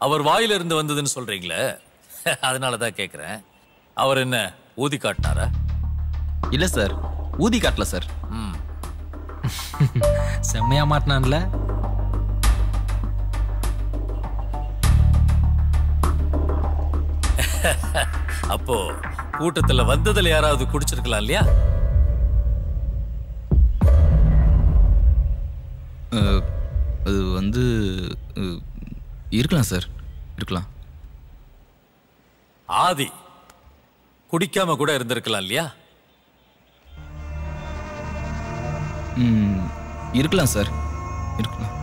அவர் வாயில இருந்து வந்ததுன்னு சொல்றீங்களே அதனால தான் கேட்குறேன் அவர் என்ன ஊதி காட்டினாரா இல்ல சார் ஊதி காட்டல சார் ம் செம்மையா மாட்டினான்ல அப்போ கூட்டத்துல வந்ததுல யாராவது குடிச்சிருக்கலாம் இல்லையா அஹ், அது வந்து அஹ், இருக்கலாம் சார் இருக்கலாம் ஆதி குடிக்காம கூட இருந்திருக்கலாம் இல்லையா ம், இருக்கலாம் சார் இருக்கலாம்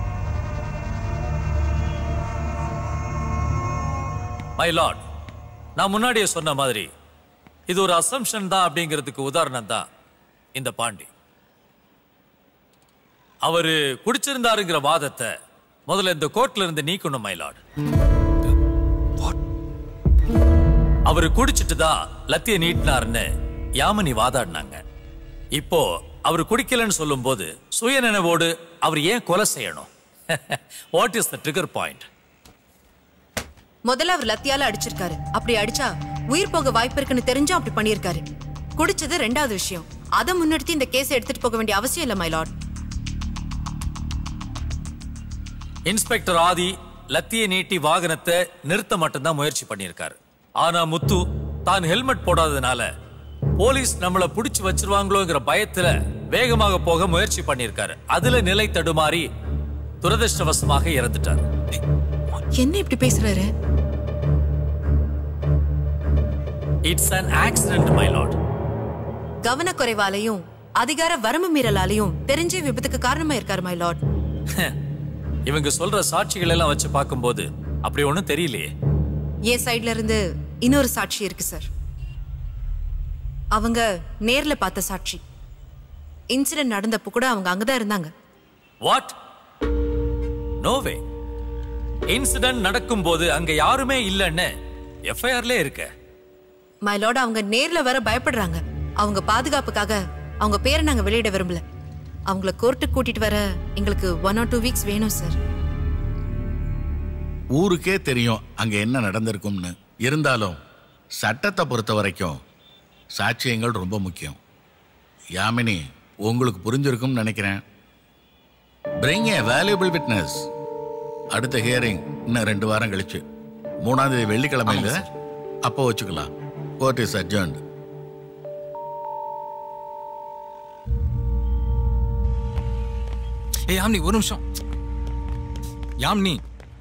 மை லார்ட் நான் முன்னாடியே சொன்ன மாதிரி இது ஒரு அசம்ஷன் தான் அப்படிங்கிறதுக்கு உதாரணம் தான் இந்த பாண்டி அவரு குடிச்சிருந்தாருங்கிற வாதத்தை முதல்ல இந்த கோர்ட்ல இருந்து நீக்கணும் மை லார்ட் அவரு குடிச்சிட்டு தான் லத்திய நீட்டினாருன்னு யாமினி வாதாடினாங்க இப்போ அவர் குடிக்கலன்னு சொல்லும்போது சுயநினைவோடு அவர் ஏன் கொலை செய்யணும் what is the trigger point முதல்ல அவர் லத்தியால அடிச்சிருக்காரு அப்படி அடிச்சா உயிர் போக வாய்ப்பு இருக்குன்னு தெரிஞ்சும் அப்படி பண்ணியிருக்காரு குடிச்சது ரெண்டாவது விஷயம் அதை முன்னிறுத்தி இந்த கேஸை எடுத்துட்டு போக வேண்டிய அவசியம் இல்ல மை லார்ட் இன்ஸ்பெக்டர் ஆதி லத்தியை நீட்டி வாகனத்தை நிறுத்த மட்டும்தான் முயற்சி பண்ணியிருக்காரு ஆனா முத்து தான் ஹெல்மெட் போடாததுனால போலீஸ் நம்மள புடிச்சு வச்சிருவாங்களோங்கிற பயத்துல வேகமாக போக முயற்சி பண்ணியிருக்காரு அதுல நிலை தடுமாறி துரதிருஷ்டவசமாக இறந்துட்டார் என்ன இப்படி பேசுறாரு it's an accident my lord கவனக்குறைவாலையும் அதிகார வரம்பு மீறலாலையும் தெரிஞ்சே விபத்துக்கு காரணமா இருக்காரு மை லார்ட் இவங்க சொல்ற சாட்சிகள் எல்லாம் வச்சு பார்க்கும்போது அப்படி ஒண்ணும் தெரியலையே என் சைடுல இருந்து இன்னொரு சாட்சி இருக்கு சார் அவங்க நேர்ல பார்த்த சாட்சி இன்சிடென்ட் நடந்தப்போ கூட அவங்க அங்கதான் இருந்தாங்க வாட் நோவே இன்சிடென்ட் நடக்கும்போது அங்க யாருமே இல்லைன்னு எஃப்ஐஆர்ல இருக்க மை லார்ட் அவங்க நேர்ல வர பயப்படுறாங்க அவங்க பாதுகாப்புக்காக அவங்க பேரை நாங்க வெளியிட விரும்பல அவங்கள கோர்ட்டுக்கு கூட்டிட்டு வர எங்களுக்கு ஒன் ஆர் டூ வீக்ஸ் வேணும் சார் ஊருக்கே தெரியும் அங்க என்ன நடந்திருக்கும்னு இருந்தாலும் சட்டத்தை பொறுத்த வரைக்கும் சாட்சியங்கள் ரொம்ப முக்கியம் யாமினி உங்களுக்கு புரிஞ்சிருக்கும்னு நினைக்கிறேன் பிரிங் ஏ வேல்யூபிள் விட்னஸ் அடுத்த ஹியரிங் இன்னும் ரெண்டு வாரம் கழிச்சு மூணாம் தேதி வெள்ளிக்கிழமைங்க அப்போ வச்சுக்கலாம் கோர்ட் இஸ் அட்ஜர்ன்ட் ஏய் யாம்னி ஒரு நிமிஷம் யாம்னி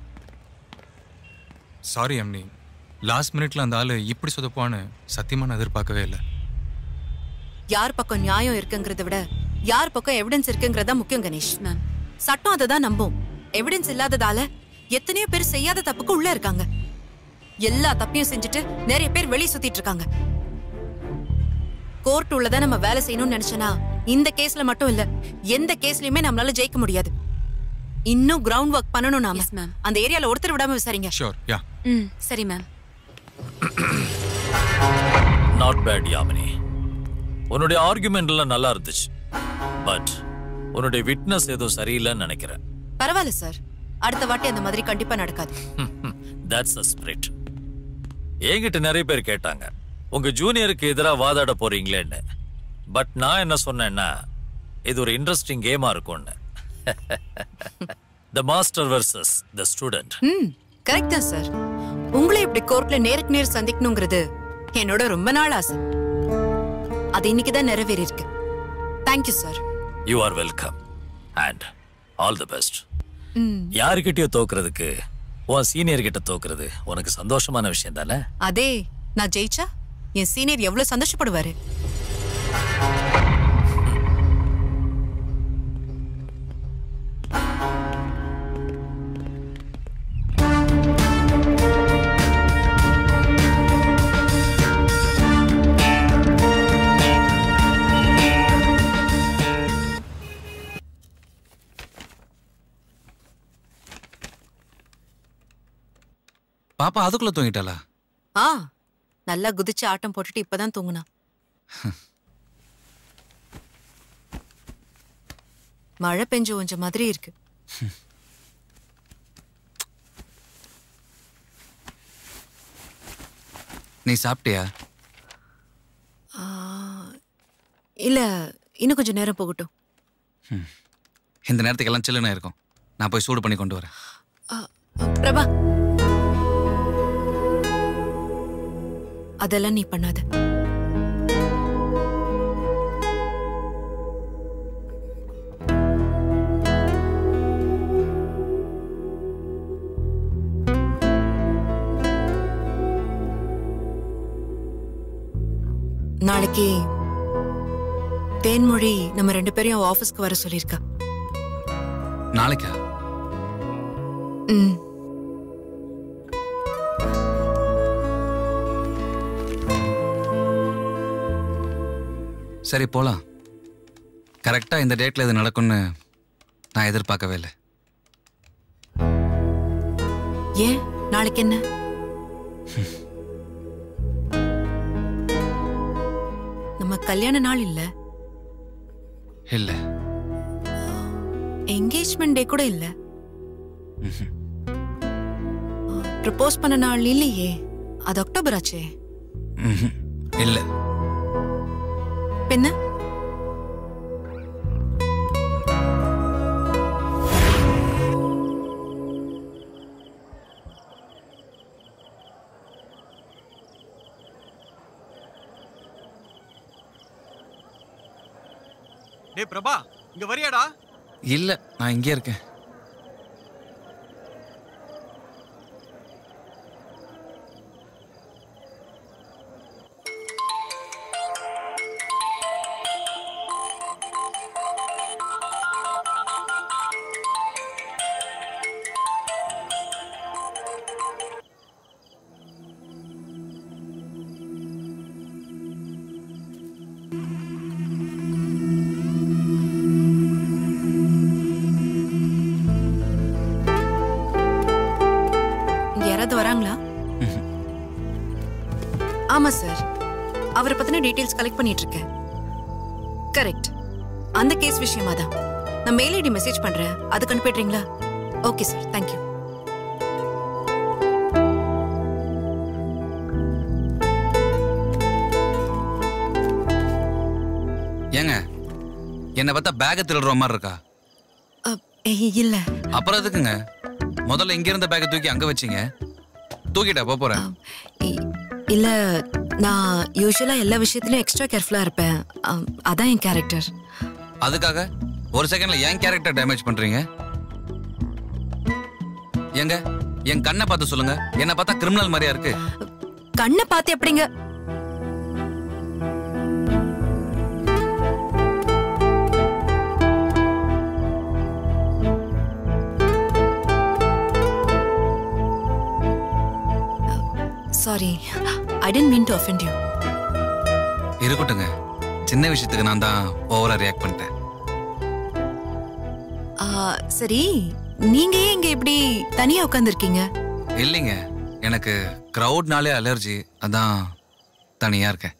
சாரி யாம்னி லாஸ்ட் மினிட்ல அந்த ஆளு இப்படி சொதப்பான்னு சத்தியமா நான் எதிர்பார்க்கவே இல்லை யார் பக்கம் நியாயம் இருக்குங்கிறத விட யார் பக்கம் எவிடன்ஸ் இருக்குங்கிறதா முக்கியம் கணேஷ் மேம் சட்டம் அதை தான் நம்பும் எவிடன்ஸ் இல்லாததால எத்தனையோ பேர் செய்யாத தப்புக்கு உள்ள இருக்காங்க எல்லா தப்பையும் செஞ்சுட்டு நிறைய பேர் வெளியே சுத்திட்டு இருக்காங்க கோர்ட் உள்ளதா நம்ம வேலை செய்யணும்னு நினைச்சனா இந்த கேஸ்ல மட்டும் இல்ல எந்த கேஸ்லயுமே நம்மளால ஜெயிக்க முடியாது இன்னும் கிரவுண்ட் ஒர்க் பண்ணணும் நாம மேம் அந்த ஏரியால ஒருத்தர் விடாம விசாரிங்க ஷோர் யா ம் சரி மேம் நாட் பேட் யாமினி உன்னுடைய ஆர்குமெண்ட் எல்லாம் நல்லா இருந்துச்சு பட் உன்னுடைய விட்னஸ் ஏதோ சரியில்லைன்னு நினைக்கிறேன் பரவாயில்ல சார் அடுத்த வாட்டி அந்த மாதிரி கண்டிப்பா நடக்காது தட்ஸ் அ ஸ்பிரிட் என்கிட்ட நிறைய பேர் கேட்டாங்க உங்க ஜூனியருக்கு எதிராக வாதாட போறீங்களேன்னு பட் நான் என்ன சொன்னேன்னா இது ஒரு இன்ட்ரெஸ்டிங் கேமா இருக்கும்னு the master versus the student ம் கரெக்ட் தான் சார் உங்களை இப்படி கோர்ட்ல நேருக்கு நேர் சந்திக்கணுங்கிறது என்னோட ரொம்ப நாள் ஆசை அது இன்னைக்கு தான் நிறைவேறி இருக்கு thank you sir you are welcome and all the best யாருக்கிட்டயோ தோக்குறதுக்கு உன் சீனியர் கிட்ட தோக்குறது உனக்கு சந்தோஷமான விஷயம் தானே அதே நான் ஜெயிச்சா என் சீனியர் எவ்வளவு சந்தோஷப்படுவாரு பாப்பா அதுக்குள்ள தூங்கிட்டாளா ஆ நல்லா குதிச்சு ஆட்டம் போட்டுட்டு இப்பதான் தூங்குனா மழை பெஞ்சு கொஞ்சம் மாதிரி இருக்கு நீ சாப்பிட்டியா இல்ல இன்னும் கொஞ்சம் நேரம் போகட்டும் இந்த நேரத்துக்கெல்லாம் சில்லுன்னு இருக்கும் நான் போய் சூடு பண்ணி கொண்டு வரேன் ஆ, பிரபா அதெல்லாம் நீ பண்ணாத நாளைக்கு தேன்மொழி நம்ம ரெண்டு பேரையும் ஆபீஸ்க்கு வர சொல்லியிருக்கா நாளைக்கா ம் சரி போலாம் கரெக்டா இந்த டேட்ல இது நடக்கும்னு நான் எதிர்பார்க்கவே இல்லை ஏன் நாளைக்கு என்ன நம்ம கல்யாண நாள் இல்ல இல்லை என்கேஜ்மெண்ட் டே கூட இல்ல ப்ரப்போஸ் பண்ண நாள் இல்லையே அது அக்டோபர் ஆச்சே ம்ஹும். இல்லை பின்ன டேய் பிரபா இங்க வரியாடா இல்லை நான் இங்கே இருக்கேன் இங்க யாராவது வராங்களா ஆமா சார் அவரை பத்தின டீடைல்ஸ் கலெக்ட் பண்ணிட்டு இருக்கேன் கரெக்ட் அந்த கேஸ் விஷயமா தான் நான் மெயில் ஐடி மெசேஜ் பண்றேன் அதுக்கு அனுப்பிடுறீங்களா ஓகே சார் தேங்க்யூ ஏங்க என்னை பார்த்தா பேக்கை திருடுற மாதிரி இருக்கா இல்ல அப்புறம் எதுக்குங்க முதல்ல இங்க இருந்த பேக்கை தூக்கி அங்க வச்சீங்க தூக்கிட்டா போப் போறேன் இ- இல்ல நான் யூஸ்வலா எல்லா விஷயத்திலயும் எக்ஸ்ட்ரா கேர்ஃபுல்லா இருப்பேன் அம், அதான் என் கேரக்டர் அதுக்காக ஒரு செகண்ட்ல என் கேரக்டர் டேமேஜ் பண்றீங்க ஏங்க என் கண்ணை பார்த்து சொல்லுங்க என்ன பார்த்தா கிரிமினல் மாதிரியா இருக்கு கண்ணை பார்த்து எப்படிங்க sorry I didn't mean to offend you இருக்கட்டுங்க சின்ன விஷயத்துக்கு நான் தான் ஓவரா ரியாக்ட் பண்ணிட்டேன் ஆ, சரி நீங்க ஏன் இங்க இப்படி தனியா உட்காந்துருக்கீங்க இல்லைங்க எனக்கு க்ரௌட்னாலே அலர்ஜி அதான் தனியா இருக்கேன்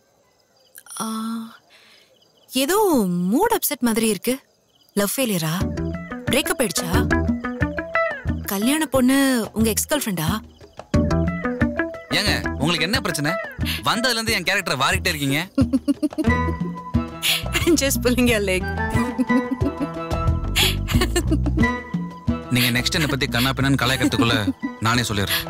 ஏதோ மூட் அப்செட் மாதிரி இருக்கு லவ் ஃபெயிலியரா பிரேக்கப் ஆயிடுச்சா கல்யாண பொண்ணு உங்க எக்ஸ் கேர்ள் ஃப்ரெண்டா ஏங்க உங்களுக்கு என்ன பிரச்சனை வந்ததுல இருந்து என் கேரக்டர் வாரிக்கிட்டே இருக்கீங்க ஜஸ்ட் புல்லிங் யர் லெக் நீங்க நெக்ஸ்ட் என்ன பத்தி கண்ணா பின்னான்னு கலாய்க்கிறதுக்குள்ள நானே சொல்லிடுறேன்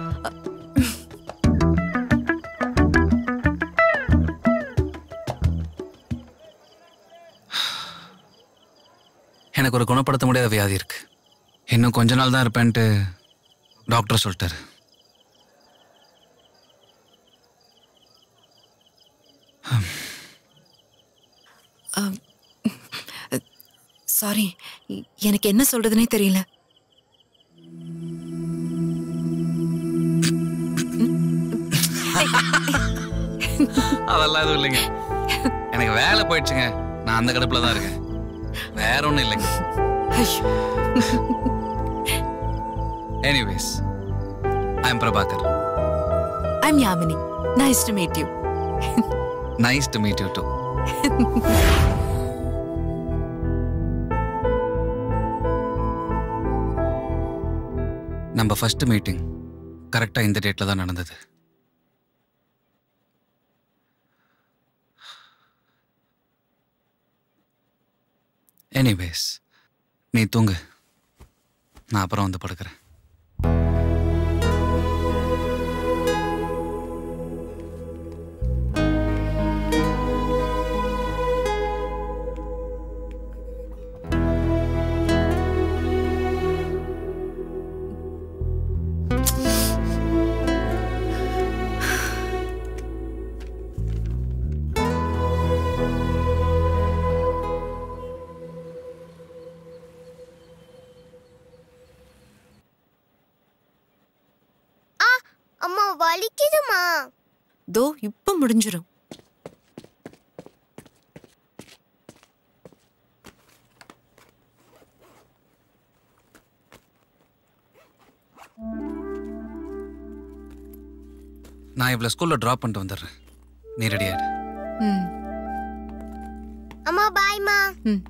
எனக்கு ஒரு குணப்படுத்த முடியாத வியாதி இருக்கு இன்னும் கொஞ்ச நாள் தான் இருப்பேன்ட்டு டாக்டர் சொல்லிட்டாரு சாரி எனக்கு என்ன சொல்றதுனே தெரியல அதெல்லாம் எதுவும் இல்லைங்க எனக்கு வேலை போயிடுச்சுங்க நான் அந்த கடுப்புல தான் இருக்கேன் வேற ஒன்றும் இல்லைங்க ஐயோ. Anyways I am Prabhakar I'm Yamini. Nice to meet you. Nice to meet you too நம்ம ஃபர்ஸ்ட் மீட்டிங் கரெக்டாக இந்த டேட்டில் தான் நடந்தது எனிவேஸ் நீ தூங்கு நான் அப்புறம் வந்து படுக்கிறேன் அம்மா வலிக்குதுமா தோ இப்ப முடிஞ்சிரும் நான் இவ்வளோ ஸ்கூலில் ட்ராப் பண்ணிட்டு வந்துடுறேன் நீ ரெடி ஆயிடு ம் அம்மா பாய்மா ம்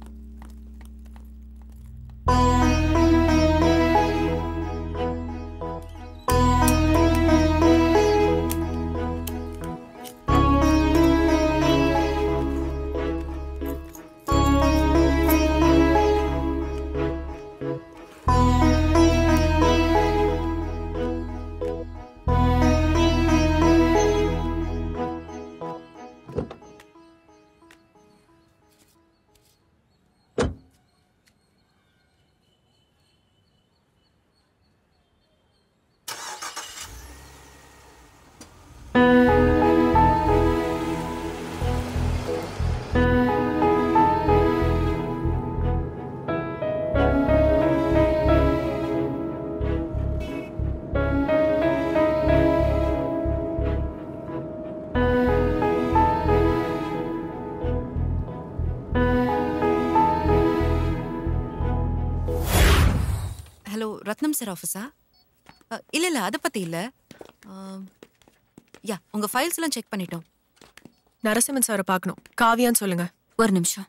ஹலோ ரத்னம் சார் ஆஃபீஸா அ, இல்ல இல்ல அதை பத்தி இல்ல ஆம், யா உங்க ஃபைல்ஸ் எல்லாம் செக் பண்ணிட்டோம் நரசிம்மன் சாரை பார்க்கணும் காவியான்னு சொல்லுங்க ஒரு நிமிஷம்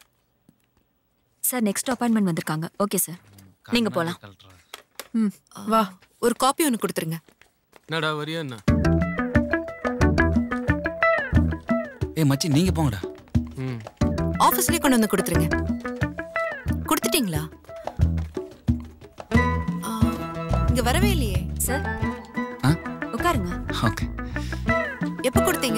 சார் நெக்ஸ்ட் அப்பாயின்மெண்ட் வந்திருக்காங்க ஓகே சார் நீங்க போலாம் ம் வா ஒரு காப்பி ஒன்று கொடுத்துருங்க என்னடா வரியா என்ன ஏய் மச்சி நீங்க போங்கடா ம் ஆஃபீஸ்லயே கொண்டு வந்து கொடுத்துருங்க கொடுத்துட்டீங்களா ஆ, இங்க வரவே இல்லையே சார் ஆ உட்காருங்க ஓகே எப்ப கொடுத்தீங்க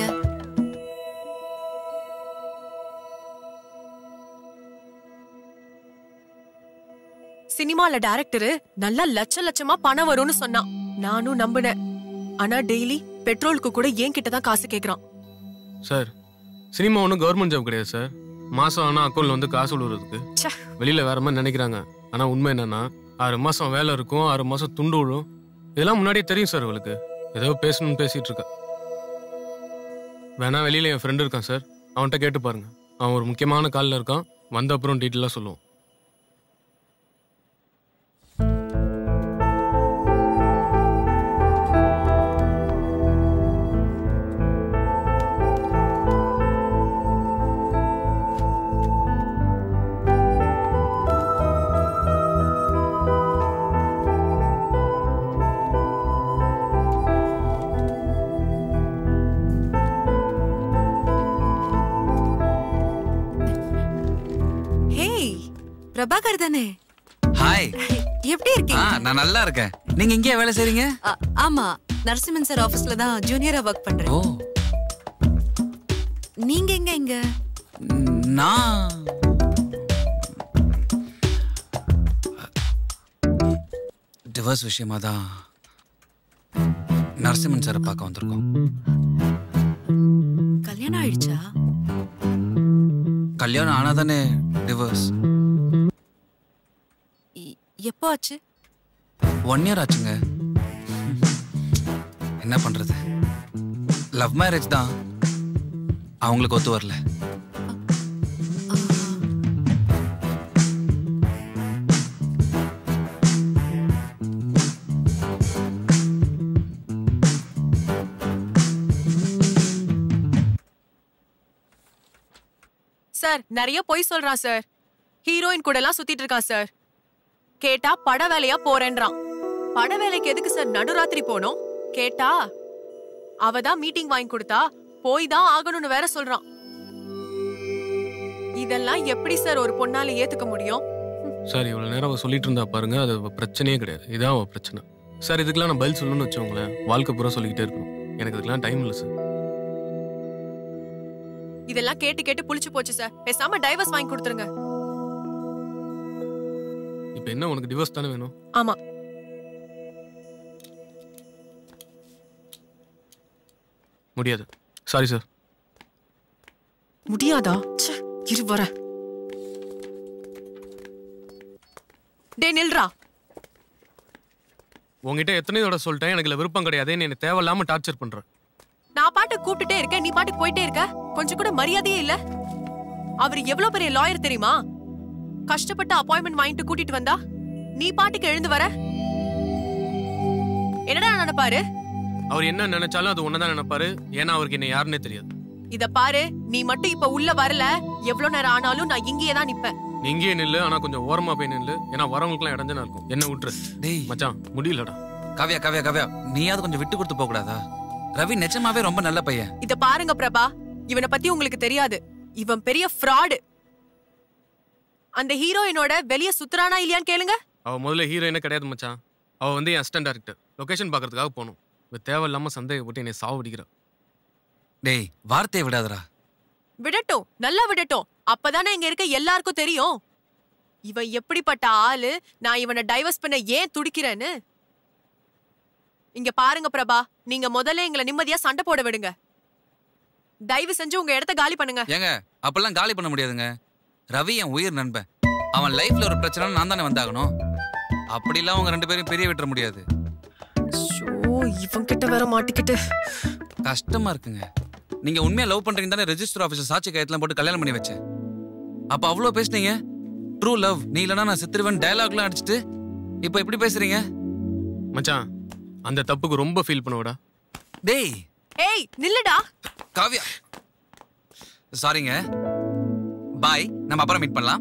சினிமால டைரக்டர் நல்லா லட்ச லட்சமா பணம் வரும்னு சொன்னான் நானும் நம்பினேன் ஆனா டெய்லி பெட்ரோலுக்கு கூட என் கிட்ட தான் காசு கேக்குறான் சார் சினிமா ஒன்றும் கவர்மெண்ட் ஜாப் கிடையாது சார் மாசம் ஆனால் அக்கௌண்ட்ல வந்து காசு விழுறதுக்கு ச்சே. வெளியில வேற மாதிரி நினைக்கிறாங்க ஆனா உண்மை என்னன்னா ஆறு மாசம் வேலை இருக்கும் ஆறு மாசம் துண்டு விழும் இதெல்லாம் முன்னாடியே தெரியும் சார் அவளுக்கு ஏதோ பேசணும்னு பேசிட்டு இருக்கா வேணா வெளியில என் ஃப்ரெண்டு இருக்கான் சார் அவன்கிட்ட கேட்டு பாருங்க அவன் ஒரு முக்கியமான காலில் இருக்கான் வந்த அப்புறம் டீட்டெயிலாக சொல்லுவோம் ஹேய் பிரபாகர் தானே ஹாய் எப்படி ஆ இருக்கீங்க நான் நல்லா இருக்கேன் நீங்க இங்கேயே வேலை செய்றீங்க ஆ, ஆமா நரசிம்மன் சார் ஆபீஸ்ல தான் ஜூனியரா ஒர்க் பண்றேன் ஓ நீங்க எங்க இங்க நான் டிவோர்ஸ் விஷயமா தான் நரசிம்மன் சாரை பார்க்க வந்திருக்கோம் கல்யாணம் ஆயிடுச்சா கல்யாணம் ஆனா தானே டிவோர்ஸ் இ- எப்போ ஆச்சு ஒன் இயர் ஆச்சுங்க என்ன பண்றது லவ் மேரேஜ் தான் அவங்களுக்கு ஒத்து வரல சார் நிறைய பொய் சொல்றான் சார் ஹீரோயின் கூட எல்லாம் சுத்திட்டு இருக்கான் சார் கேட்டா பட வேலையா போறேன்றான் பட வேலைக்கு எதுக்கு சார் நடுராத்திரி போனோம் கேட்டா அவ தான் மீட்டிங் வாங்கி கொடுத்தா போய் தான் ஆகணும்னு வேற சொல்றான் இதெல்லாம் எப்படி சார் ஒரு பொண்ணால ஏத்துக்க முடியும் சார் இவ்வளவு நேரம் அவ சொல்லிட்டு இருந்தா பாருங்க அது அவ பிரச்சனையே கிடையாது இதான் அவ பிரச்சனை சார் இதுக்கெல்லாம் நான் பதில் சொல்லணும்னு வச்சோங்களேன் வாழ்க்கை பூரா சொல்லிக்கிட்டே இருக்கணும் எனக்கு இதுக்கெல்லாம் டைம் இல்லை சார் இதெல்லாம் கேட்டு கேட்டு புளிச்சு போச்சு சார் பேசாம டைவர்ஸ் வாங்கி கொடுத்துருங்க இப்போ என்ன உனக்கு டிவோர்ஸ் தானே வேணும் ஆமா முடியாது சாரி சார் முடியாதா ச்சே, இரு வர டே நில்றா உங்ககிட்ட எத்தனை தடவை சொல்லிட்டேன் எனக்கு இதுல விருப்பம் கிடையாது நீ என்ன தேவையில்லாம டார்ச்சர் பண்ற நான் பாட்டு கூப்பிட்டுட்டே இருக்கேன் நீ பாட்டுக்கு போயிட்டே இருக்க கொஞ்சம் கூட மரியாதையே இல்ல அவர் எவ்வளவு பெரிய லாயர் தெரியுமா கஷ்டப்பட்டு அப்பாயின்மெண்ட் வாங்கிட்டு கூட்டிட்டு வந்தா நீ பாட்டுக்கு எழுந்து வர என்னடா நினைப்பாரு அவர் என்ன நினைச்சாலும் அது ஒன்னதான் நினைப்பாரு ஏன்னா அவருக்கு என்ன யாருன்னே தெரியாது இத பாரு நீ மட்டும் இப்ப உள்ள வரல எவ்வளவு நேரம் ஆனாலும் நான் இங்கேயே தான் நிப்பேன் நீ இங்கேயே நில்லு ஆனா கொஞ்சம் ஓரமா போய் நில்லு ஏன்னா வரவங்களுக்குலாம் இடஞ்சனா இருக்கும் என்ன விட்டுரு டேய் மச்சான் முடியலடா காவ்யா காவ்யா காவ்யா நீயாவது கொஞ்சம் விட்டு கொடுத்து போக கூடாதா ரவி நிஜமாவே ரொம்ப நல்ல பையன் இத பாருங்க பிரபா இவனை பத்தி உங்களுக்கு தெரியாது இவன் பெரிய ஃப்ராடு அந்த ஹீரோயினோட வெளிய சுத்துறானா இல்லையான்னு கேளுங்க அவ முதல்ல ஹீரோயினே கிடையாது மச்சான் அவ வந்து என் அசிஸ்டன்ட் டேரக்டர் லொகேஷன் பார்க்கறதுக்காக போகணும் இப்போ தேவையில்லாம சந்தேகப்பட்டு என்னை சாவடிக்கிறா டேய் வார்த்தையை விடாதடா விடட்டும் நல்லா விடட்டும் அப்பதானே இங்க இருக்க எல்லாருக்கும் தெரியும் இவன் எப்படிப்பட்ட ஆளு நான் இவனை டைவர்ஸ் பண்ண ஏன் துடிக்கிறேன்னு இங்க பாருங்க பிரபா நீங்க முதல்ல எங்களை நிம்மதியா சண்டை போட விடுங்க தயவு செஞ்சு உங்க இடத்த காலி பண்ணுங்க ஏங்க அப்பெல்லாம் காலி பண்ண முடியாதுங்க ரவி என் உயிர் நண்பன் அவன் லைஃப்ல ஒரு பிரச்சனை நான் தானே வந்தாகணும் அப்படிலாம் அவங்க ரெண்டு பேரும் பெரிய விட்டுற முடியாது ஓ இவன் கிட்ட வேற மாட்டிக்கிட்டு கஷ்டமா இருக்குங்க நீங்க உண்மையா லவ் பண்றீங்க தானே ரெஜிஸ்டர் ஆஃபீஸர் சாட்சி கையெழுத்துலாம் போட்டு கல்யாணம் பண்ணி வச்சேன் அப்ப அவ்வளோ பேசுனீங்க ட்ரூ லவ் நீ இல்லைனா நான் செத்துருவேன் டயலாக்லாம் அடிச்சிட்டு இப்போ எப்படி பேசுறீங்க மச்சான் அந்த தப்புக்கு ரொம்ப ஃபீல் பண்ணுவடா டேய் ஏய் நில்லுடா காவ்யா சாரிங்க பாய் நம்ம அப்புறம் மீட் பண்ணலாம்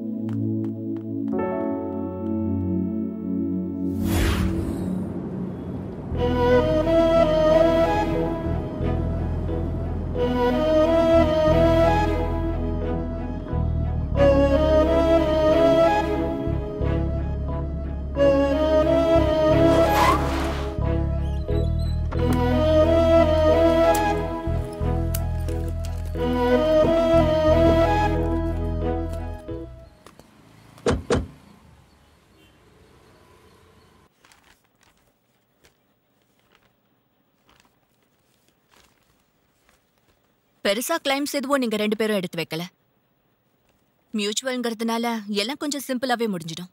பெருசா கிளைம்ஸ் எதுவும் நீங்க ரெண்டு பேரும் எடுத்து வைக்கல மியூச்சுவல்ங்கிறதுனால எல்லாம் கொஞ்சம் சிம்பிளாவே முடிஞ்சிடும்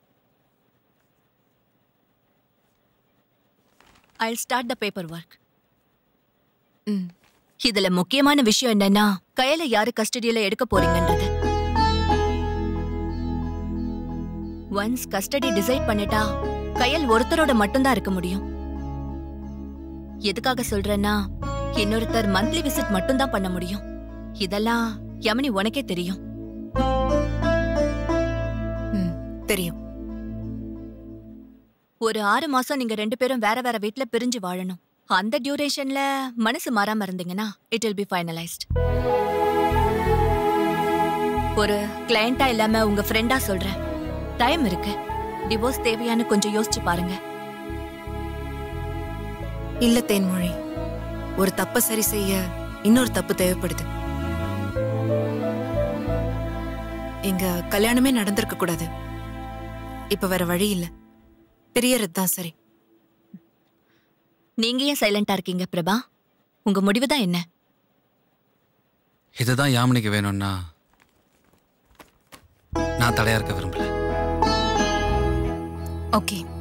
I start the paper work இதுல முக்கியமான விஷயம் என்னன்னா கையில யாரு கஸ்டடியில எடுக்க போறீங்கன்றது ஒன்ஸ் கஸ்டடி டிசைட் பண்ணிட்டா கையல் ஒருத்தரோட மட்டும்தான் இருக்க முடியும் எதுக்காக சொல்றேன்னா இன்னொருத்தர் மந்த்லி விசிட் மட்டும்தான் பண்ண முடியும் இதெல்லாம் யமனி உனக்கே தெரியும் ம், தெரியும் ஒரு ஆறு மாசம் நீங்க ரெண்டு பேரும் வேற வேற வீட்ல பிரிஞ்சு வாழணும் அந்த டியூரேஷன்ல மனசு மாறாம இருந்தீங்கன்னா இட் வில் பி ஃபைனலைஸ்ட் ஒரு கிளையண்டா இல்லாம உங்க ஃப்ரெண்டா சொல்றேன் டைம் இருக்கு டிவோர்ஸ் தேவையான்னு கொஞ்சம் யோசிச்சு பாருங்க இல்ல தேன்மொழி ஒரு தப்ப சரி செய்ய இன்னொரு தப்பு தேவைப்படுது எங்க கல்யாணமே நடந்திருக்க கூடாது இப்ப வேற வழி இல்ல பிரியறது தான் சரி நீங்க ஏன் சைலண்டா இருக்கீங்க பிரபா உங்க முடிவு தான் என்ன இதுதான் யாமினிக்கு வேணும்னா நான் தடையா இருக்க விரும்பல ஓகே